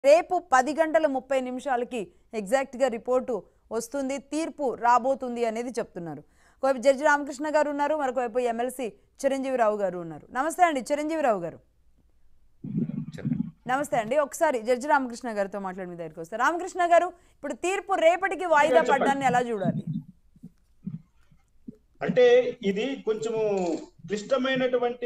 రేపు పది గంటల ముప్పై నిమిషాలకి ఎగ్జాక్ట్గా రిపోర్టు వస్తుంది తీర్పు రాబోతుంది అనేది చెప్తున్నారు ఒకవైపు జడ్జి రామకృష్ణ గారు ఉన్నారు మరొకవైపు ఎమ్మెల్సీ చిరంజీవిరావు గారు ఉన్నారు నమస్తే అండి చిరంజీవిరావు గారు చెప్పండి నమస్తే అండి ఒకసారి జడ్జి రామకృష్ణ గారితో మాట్లాడి మీ దగ్గరికి వస్తారు రామకృష్ణ గారు ఇప్పుడు తీర్పు రేపటికి వాయిదా పడ్డాన్ని ఎలా చూడాలి అంటే ఇది కొంచెము క్లిష్టమైనటువంటి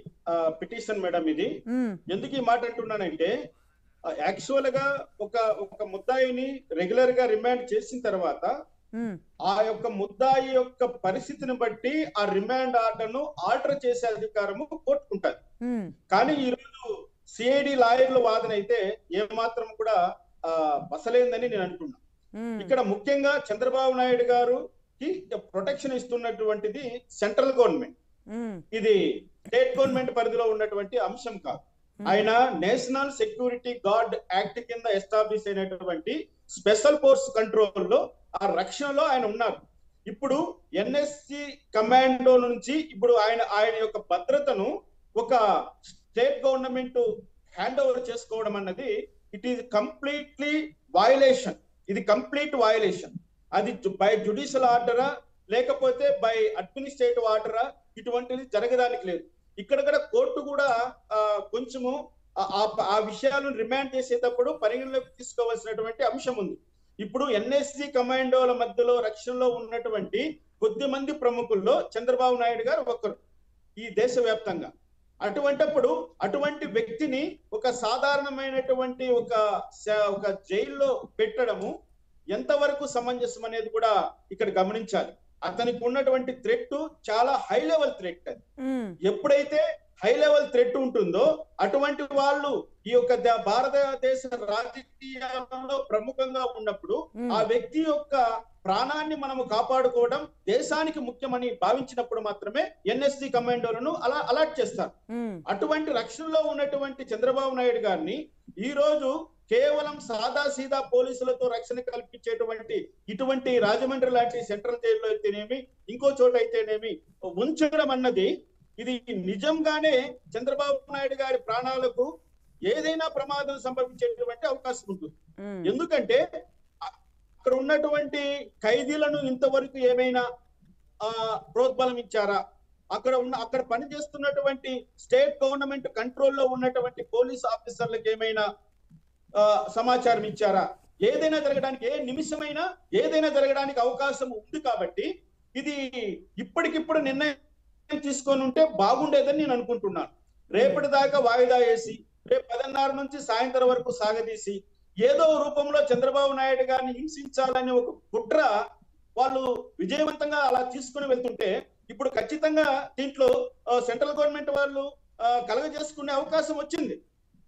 పిటిషన్ మేడం ఇది మ్మ్. ఎందుకు ఈ మాట అంటున్నానంటే యాక్చువల్ గా ఒక ఒక ముద్దాయిని రెగ్యులర్ గా రిమాండ్ చేసిన తర్వాత మ్మ్. ఆ యొక్క ముద్దాయి యొక్క పరిస్థితిని బట్టి ఆ రిమాండ్ ఆర్డర్ ను ఆర్డర్ చేసే అధికారము కోర్టుకుంటారు మ్మ్. కానీ ఈ రోజు సిఐడి లాయర్ల వాదన అయితే ఏమాత్రం కూడా ఆ, బసలేందని నేను అంటున్నా మ్మ్. ఇక్కడ ముఖ్యంగా చంద్రబాబు నాయుడు గారు కి ప్రొటెక్షన్ ఇస్తున్నటువంటిది సెంట్రల్ గవర్నమెంట్ మ్మ్. ఇది స్టేట్ గవర్నమెంట్ పరిధిలో ఉన్నటువంటి అంశం కాదు ఆయన నేషనల్ సెక్యూరిటీ గార్డ్ యాక్ట్ కింద ఎస్టాబ్లిష్ అయినటువంటి స్పెషల్ ఫోర్స్ కంట్రోల్ లో ఆ రక్షణలో ఆయన ఉన్నారు ఇప్పుడు ఎన్ఎస్సి కమాండో నుంచి ఇప్పుడు ఆయన ఆయన యొక్క భద్రతను ఒక స్టేట్ గవర్నమెంట్ హ్యాండ్ ఓవర్ చేసుకోవడం అన్నది ఇట్ ఈస్ కంప్లీట్లీ వయలేషన్ ఇది కంప్లీట్ వయలేషన్ అది బై జుడిషియల్ ఆర్డరా లేకపోతే బై అడ్మినిస్ట్రేటివ్ ఆర్డరా ఇటువంటిది జరగడానికి లేదు ఇక్కడ కూడా కోర్టు కూడా ఆ, కొంచెము ఆ- ఆ- ఆ విషయాలను రిమాండ్ చేసేటప్పుడు పరిగణలోకి తీసుకోవాల్సినటువంటి అంశం ఉంది ఇప్పుడు ఎన్ఎస్సి కమాండోల మధ్యలో రక్షణలో ఉన్నటువంటి కొద్ది మంది ప్రముఖుల్లో చంద్రబాబు నాయుడు గారు ఒకరు ఈ దేశవ్యాప్తంగా అటువంటప్పుడు అటువంటి వ్యక్తిని ఒక సాధారణమైనటువంటి ఒక స- ఒక జైల్లో పెట్టడము ఎంతవరకు సమంజసం అనేది కూడా ఇక్కడ గమనించాలి అతనికి ఉన్నటువంటి థ్రెట్ చాలా హై లెవెల్ థ్రెట్ అది మ్మ్. ఎప్పుడైతే హై లెవెల్ థ్రెట్ ఉంటుందో అటువంటి వాళ్ళు ఈ యొక్క ద- భారతదేశ రాజకీయాలలో ప్రముఖంగా ఉన్నప్పుడు మ్మ్. ఆ వ్యక్తి యొక్క ప్రాణాన్ని మనము కాపాడుకోవడం దేశానికి ముఖ్యమని భావించినప్పుడు మాత్రమే ఎన్ఎస్సి కమాండోలను అలా అలర్ట్ చేస్తారు మ్మ్. అటువంటి రక్షణలో ఉన్నటువంటి చంద్రబాబు నాయుడు గారిని ఈ రోజు కేవలం సాదా సీదా పోలీసులతో రక్షణ కల్పించేటువంటి ఇటువంటి రాజమండ్రి లాంటి సెంట్రల్ జైల్లో అయితేనేమి ఇంకో చోట అయితేనేమి ఉంచడం అన్నది ఇది నిజంగానే చంద్రబాబు నాయుడు గారి ప్రాణాలకు ఏదైనా ప్రమాదం సంభవించేటువంటి అవకాశం ఉంటుంది మ్మ్. ఎందుకంటే అ- అక్కడ ఉన్నటువంటి ఖైదీలను ఇంతవరకు ఏమైనా ఆ ప్రోద్బలం ఇచ్చారా అక్కడ ఉన్న అక్కడ పనిచేస్తున్నటువంటి స్టేట్ గవర్నమెంట్ కంట్రోల్లో ఉన్నటువంటి పోలీస్ ఆఫీసర్లకు ఏమైనా ఆ, సమాచారం ఇచ్చారా ఏదైనా జరగడానికి ఏ నిమిషమైనా ఏదైనా జరగడానికి అవకాశం ఉంది కాబట్టి ఇది ఇప్పటికిప్పుడు నిర్ణయం తీసుకొని ఉంటే బాగుండేదని నేను అనుకుంటున్నాను రేపటి దాకా వాయిదా వేసి రేపు పదన్నర నుంచి సాయంత్రం వరకు సాగదీసి ఏదో రూపంలో చంద్రబాబు నాయుడు గారిని హింసించాలని ఒక కుట్ర వాళ్ళు విజయవంతంగా అలా తీసుకుని వెళ్తుంటే ఇప్పుడు ఖచ్చితంగా దీంట్లో ఆ, సెంట్రల్ గవర్నమెంట్ వాళ్ళు ఆ, కలగజేసుకునే అవకాశం వచ్చింది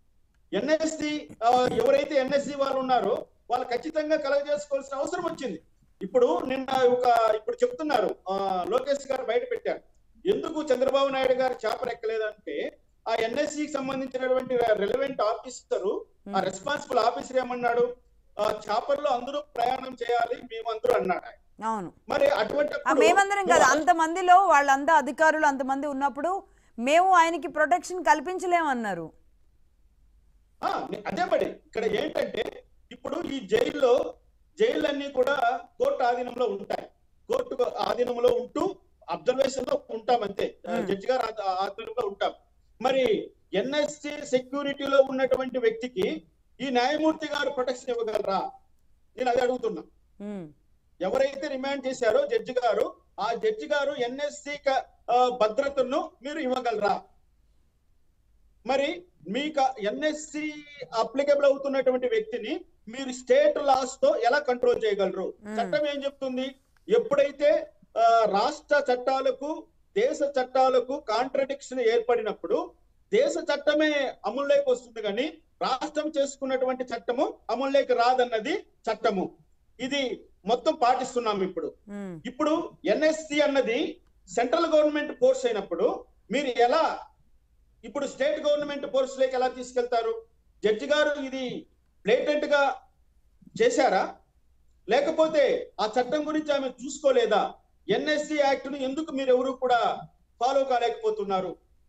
ఎన్ఎస్సి ఎవరైతే ఎన్ఎస్సి వాళ్ళు ఉన్నారో వాళ్ళు ఖచ్చితంగా కలగజేసుకోవాల్సిన అవసరం వచ్చింది ఇప్పుడు నిన్న ఒక ఇప్పుడు చెప్తున్నారు ఆ, లోకేష్ గారు బయట పెట్టారు ఎందుకు చంద్రబాబు నాయుడు గారు చేపలు ఎక్కలేదంటే ఆ ఎన్ఎస్సి కి సంబంధించినటువంటి రెలవెంట్ ఆఫీసరు ఆ రెస్పాన్సిబుల్ ఆఫీసర్ ఏమన్నాడు ఆ చాపర్లో అందరూ ప్రయాణం చేయాలి మేమందరూ అన్నాడు ఆయన. అవును మరి అటువంటి ఆ, మేమందరం కాదు అంతమందిలో వాళ్ళంతా అధికారులు అంతమంది ఉన్నప్పుడు మేము ఆయనకి ప్రొటెక్షన్ కల్పించలేమన్నారు ఆ, నే- అదే మరి ఇక్కడ ఏంటంటే ఇప్పుడు ఈ జైల్లో జైళ్ళన్నీ కూడా కోర్టు ఆధీనంలో ఉంటాయి కోర్టు ఆధీనంలో ఉంటూ అబ్జర్వేషన్ లో ఉంటాం అంతే ఆ, Hmm. జడ్జి గారు ఆ- ఆధీనంలో ఉంటాం మరి ఎన్ఎస్సి సెక్యూరిటీలో ఉన్నటువంటి వ్యక్తికి ఈ న్యాయమూర్తి గారు ప్రొటెక్షన్ ఇవ్వగలరా నేను అది అడుగుతున్నా మ్మ్. ఎవరైతే రిమాండ్ చేశారో జడ్జి గారు ఆ జడ్జి గారు ఎన్ఎస్సి భద్రతను మీరు ఇవ్వగలరా మరి మీకు ఎన్ఎస్సి అప్లికబుల్ అవుతున్నటువంటి వ్యక్తిని మీరు స్టేట్ లాస్ తో ఎలా కంట్రోల్ చేయగలరు మ్మ్. చట్టం ఏం చెప్తుంది ఎప్పుడైతే ఆ, రాష్ట్ర చట్టాలకు దేశ చట్టాలకు కాంట్రడిక్షన్ ఏర్పడినప్పుడు దేశ చట్టమే అమల్లోకి వస్తుంది కానీ రాష్ట్రం చేసుకున్నటువంటి చట్టము అమల్లోకి రాదన్నది చట్టము ఇది మొత్తం పాటిస్తున్నాం ఇప్పుడు మ్మ్. ఇప్పుడు ఎన్ఎస్సి అన్నది సెంట్రల్ గవర్నమెంట్ కోర్స్ అయినప్పుడు మీరు ఎలా ఇప్పుడు స్టేట్ గవర్నమెంట్ కోర్స్ లేక ఎలా తీసుకెళ్తారు జడ్జి గారు ఇది బ్లేటెంట్ గా చేశారా లేకపోతే ఆ చట్టం గురించి ఆమె చూసుకోలేదా ఎన్ఎస్సి యాక్ట్ ను ఎందుకు మీరు ఎవరు కూడా ఫాలో కాలేకపోతున్నారు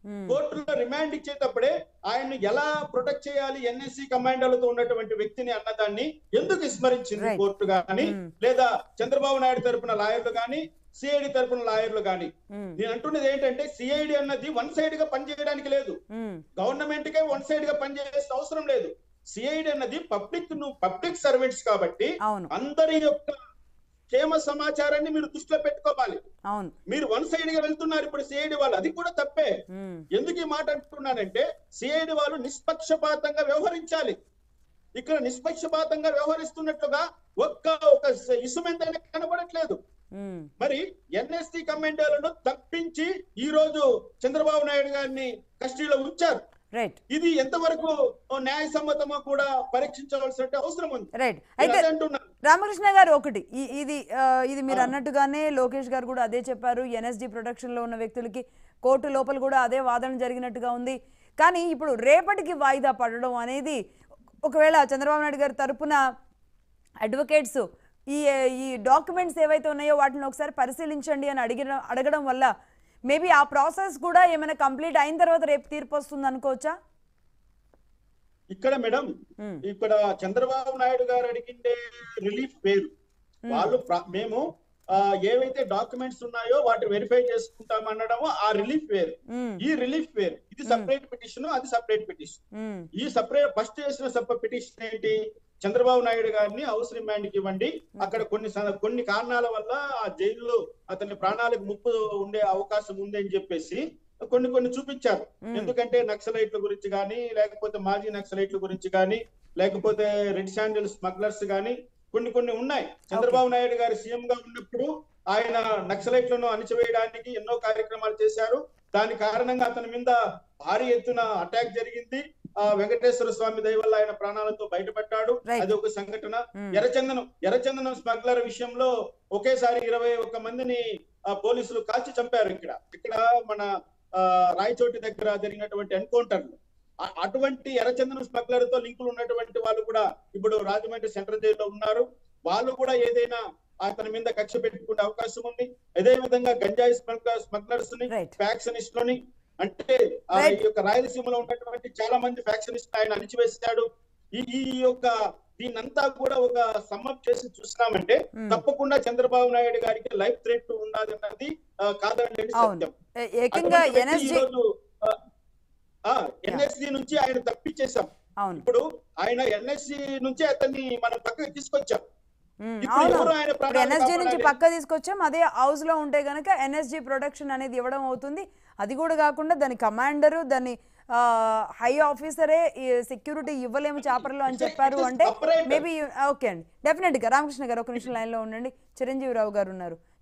కోర్టులో రిమాండ్ ఇచ్చేటప్పుడే ఆయన్ని ఎలా ప్రొటెక్ట్ చేయాలి ఎన్ఎస్సి కమాండర్లతో ఉన్నటువంటి వ్యక్తిని అన్నదాన్ని ఎందుకు విస్మరించింది Right. కోర్టు గాని Hmm. లేదా చంద్రబాబు నాయుడు తరపున లాయర్లు గాని సిఐడి తరపున లాయర్లు గాని ఉమ్, నేను అంటున్నది ఏంటంటే సిఐడి అన్నది వన్ సైడ్ గా పనిచేయడానికి లేదు ఉమ్, గవర్నమెంట్ కే వన్ సైడ్ గా పనిచేయాల్సిన అవసరం లేదు సిఐడి అన్నది పబ్లిక్ ను పబ్లిక్ సర్వెంట్స్ కాబట్టి అవును అందరి యొక్క క్షేమ సమాచారాన్ని మీరు దృష్టిలో పెట్టుకోవాలి అవును మీరు వన్ సైడ్ గా వెళ్తున్నారు ఇప్పుడు సిఐడి వాళ్ళు అది కూడా తప్పే ఉమ్, ఎందుకు ఈ మాట అంటున్నానంటే సిఐడి వాళ్ళు నిష్పక్షపాతంగా వ్యవహరించాలి ఇక్కడ నిష్పక్షపాతంగా వ్యవహరిస్తున్నట్లుగా ఒక్క ఒక ఇసుమెంతనే కనబడట్లేదు ఉమ్, మరి ఎన్ఎస్సి కమాండర్లను తప్పించి ఈ రోజు చంద్రబాబు నాయుడు గారిని కస్టడీలో ఉంచారు రైట్ ఇది ఎంతవరకు న్యాయసమ్మతమో కూడా పరీక్షించవలసిన అవసరం ఉంది రైట్ నేను అయితే అదే అంటున్నాను రామకృష్ణ గారు ఒకటి ఈ- ఇది ఆ, ఇది మీరు ఆ. అన్నట్టుగానే లోకేష్ గారు కూడా అదే చెప్పారు ఎన్ఎస్డి ప్రొడక్షన్లో ఉన్న వ్యక్తులకి కోర్టు లోపల కూడా అదే వాదన జరిగినట్టుగా ఉంది కానీ ఇప్పుడు రేపటికి వాయిదా పడడం అనేది ఒకవేళ చంద్రబాబు నాయుడు గారి తరపున అడ్వకేట్స్ ఈ ఈ డాక్యుమెంట్స్ ఏవైతే ఉన్నాయో వాటిని ఒకసారి పరిశీలించండి అని అడిగిన అడగడం వల్ల మేబీ ఆ ప్రాసెస్ కూడా ఏమైనా కంప్లీట్ అయిన తర్వాత రేపు తీర్పు వస్తుంది అనుకోవచ్చా ఇక్కడ మేడం ఉమ్, ఇక్కడ చంద్రబాబు నాయుడు గారు అడిగిండే రిలీఫ్ వేరు వాళ్ళు ప్ర- మేము ఆ, ఏవైతే డాక్యుమెంట్స్ ఉన్నాయో వాటి వెరిఫై చేసుకుంటాం అనడము ఆ రిలీఫ్ వేరు ఉమ్, ఈ రిలీఫ్ వేరు ఇది సపరేట్ పిటిషన్ అది సపరేట్ పిటిషన్ ఉమ్, ఈ సపరేట్ ఫస్ట్ చేసిన సప పిటిషన్ ఏంటి చంద్రబాబు నాయుడు గారిని హౌస్ రిమాండ్ కి ఇవ్వండి అక్కడ కొన్ని స- కొన్ని కారణాల వల్ల ఆ జైల్లో అతని ప్రాణాలకు ముప్పు ఉండే అవకాశం ఉంది అని చెప్పేసి కొన్ని కొన్ని చూపించారు మ్మ్. ఎందుకంటే నక్సలైట్ల గురించి కానీ లేకపోతే మాజీ నక్సలైట్ల గురించి కానీ లేకపోతే రెడ్ శాండిల్ స్మగ్లర్స్ కానీ కొన్ని కొన్ని ఉన్నాయి చంద్రబాబు నాయుడు గారు సీఎం గా ఉన్నప్పుడు ఆయన నక్సలైట్లను అణిచివేయడానికి ఎన్నో కార్యక్రమాలు చేశారు దాని కారణంగా అతని మీద భారీ ఎత్తున అటాక్ జరిగింది ఆ వెంకటేశ్వర స్వామి దయ వల్ల ఆయన ప్రాణాలతో బయటపడ్డాడు Right. అది ఒక సంఘటన ఉమ్, ఎర్రచందనం ఎర్రచందనం స్మగ్లర్ విషయంలో ఒకేసారి ఇరవై ఒక్క మందిని ఆ, పోలీసులు కాల్చి చంపారు ఇక్కడ ఇక్కడ మన ఆ, రాయచోటి దగ్గర జరిగినటువంటి ఎన్కౌంటర్ అటువంటి ఎర్రచందనం స్మగ్లర్ తో లింకులు ఉన్నటువంటి వాళ్ళు కూడా ఇప్పుడు రాజమండ్రి సెంట్రల్ జైల్లో ఉన్నారు వాళ్ళు కూడా ఏదైనా అతని మీద కక్ష పెట్టుకునే అవకాశం ఉంది అదే విధంగా గంజాయి స్మగ్లర్ స్మగ్లర్స్ ని రైట్ ఫ్యాక్షనిస్ట్ లని అంటే ఆ Right. ఈ యొక్క రాయలసీమలో ఉన్నటువంటి చాలా మంది ఫ్యాక్షనిస్ట్ ఆయన అణిచివేశాడు ఈ ఈ యొక్క దీన్నంతా కూడా ఒక సమ్మప్ చేసి చూసినామంటే Hmm. తప్పకుండా చంద్రబాబు నాయుడు గారికి లైఫ్ థ్రెట్ ఉన్నదన్నది ఆ, కాదనలేని అవును. సత్యం ఏ- ఏకంగా అటువంటి వ్యక్తి ఎన్ఎస్జి ఈరోజు, ఆ, ఆ ఎన్ఎస్సి నుంచి ఆయన తప్పించేశాం అవును ఇప్పుడు ఆయన ఎన్ఎస్సి నుంచి అతన్ని మనం పక్కకి తీసుకొచ్చాం ఉమ్, ఇప్పుడు అవును ఎవరు ఆయన ఇప్పుడు ప్రాణాలు ఎన్ఎస్జీ నుంచి కాపాడాలి? పక్క తీసుకొచ్చాం అదే హౌస్ లో ఉంటే గనక ఎన్ఎస్జీ ప్రొడక్షన్ అనేది ఇవ్వడం అవుతుంది అది కూడా కాకుండా దాని కమాండరు దాని హై ఆఫీసరే సెక్యూరిటీ ఇవ్వలేము చాపర్లో అని It's a- చెప్పారు it is అంటే operator. మేబీ ఓకే అండి డెఫినెట్గా రామకృష్ణ గారు ఒక నిమిషం లైన్లో ఉండండి చిరంజీవి రావు గారు ఉన్నారు